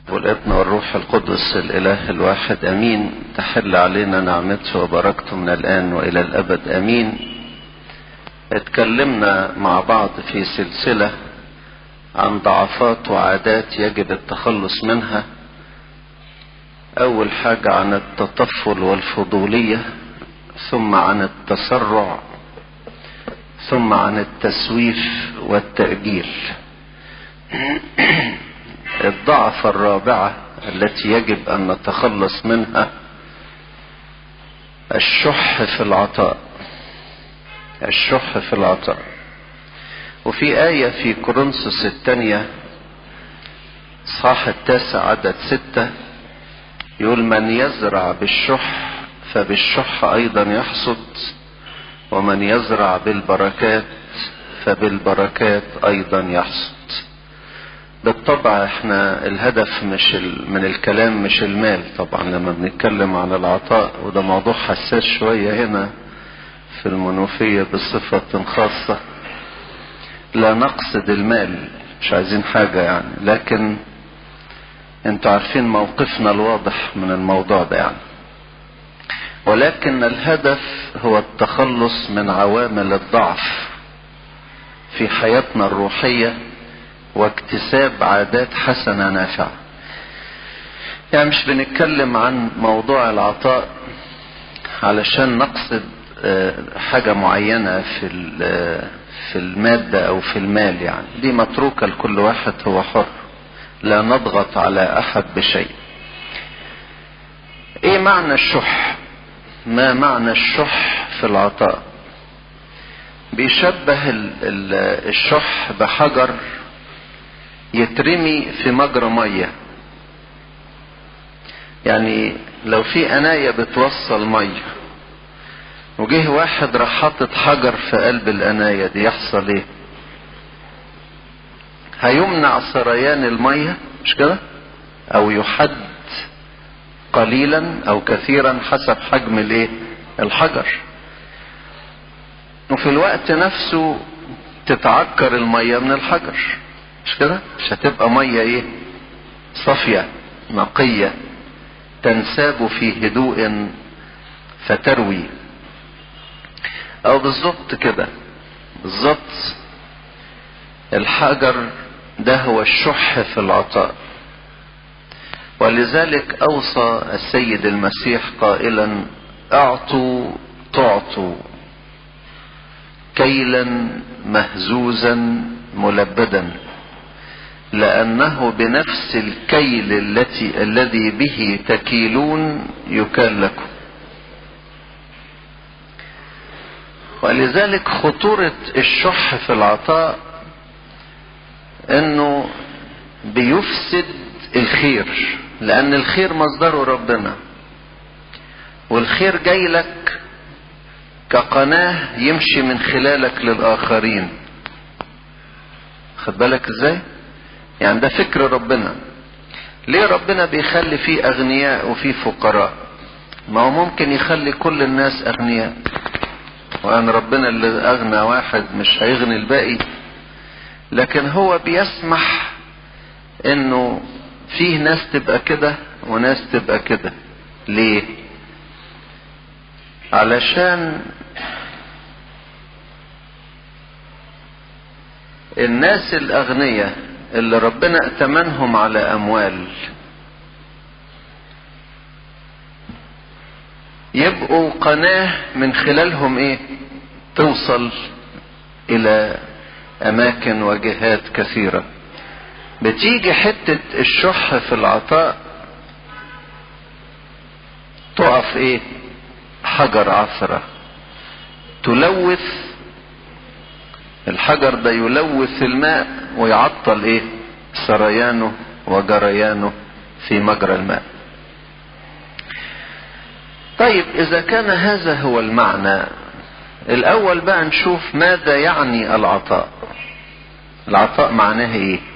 والابن والروح القدس الاله الواحد امين تحل علينا نعمته وبركته من الان والى الابد امين اتكلمنا مع بعض في سلسله عن ضعفات وعادات يجب التخلص منها اول حاجه عن التطفل والفضوليه ثم عن التسرع ثم عن التسويف والتاجيل الضعف الرابعه التي يجب ان نتخلص منها الشح في العطاء الشح في العطاء وفي آية في كورنثوس الثانية صاح التاسع عدد ستة يقول من يزرع بالشح فبالشح أيضا يحصد ومن يزرع بالبركات فبالبركات أيضا يحصد بالطبع احنا الهدف مش من الكلام مش المال طبعا لما بنتكلم عن العطاء وده موضوع حساس شوية هنا في المنوفية بصفة خاصة لا نقصد المال مش عايزين حاجة يعني لكن انتوا عارفين موقفنا الواضح من الموضوع ده يعني ولكن الهدف هو التخلص من عوامل الضعف في حياتنا الروحية واكتساب عادات حسنة نافعة يعني مش بنتكلم عن موضوع العطاء علشان نقصد حاجة معينة في في المادة أو في المال يعني دي متروكة لكل واحد هو حر لا نضغط على أحد بشيء إيه معنى الشح ما معنى الشح في العطاء بيشبه الشح بحجر يترمي في مجرى مية يعني لو في أناية بتوصل مية وجه واحد راح حاطط حجر في قلب القناية دي يحصل ايه هيمنع سريان المية مش كده او يحد قليلا او كثيرا حسب حجم الايه الحجر وفي الوقت نفسه تتعكر المية من الحجر مش كده مش هتبقى مية ايه صافية نقية تنساب في هدوء فتروي او بالظبط كده بالظبط الحجر ده هو الشح في العطاء ولذلك اوصى السيد المسيح قائلا اعطوا تعطوا كيلا مهزوزا ملبدا لانه بنفس الكيل التي الذي به تكيلون يكال لكم ولذلك خطورة الشح في العطاء انه بيفسد الخير لان الخير مصدره ربنا والخير جاي لك كقناة يمشي من خلالك للآخرين خد بالك ازاي يعني ده فكر ربنا ليه ربنا بيخلي فيه اغنياء وفيه فقراء ما هو ممكن يخلي كل الناس اغنياء وان ربنا اللي اغنى واحد مش هيغني الباقي لكن هو بيسمح انه فيه ناس تبقى كده وناس تبقى كده ليه علشان الناس الاغنياء اللي ربنا ائتمنهم على اموال يبقوا قناة من خلالهم ايه توصل الى اماكن وجهات كثيرة بتيجي حتة الشح في العطاء تقف ايه حجر عثرة تلوث الحجر ده يلوث الماء ويعطل ايه سريانه وجريانه في مجرى الماء طيب اذا كان هذا هو المعنى الاول بقى نشوف ماذا يعني العطاء العطاء معناه ايه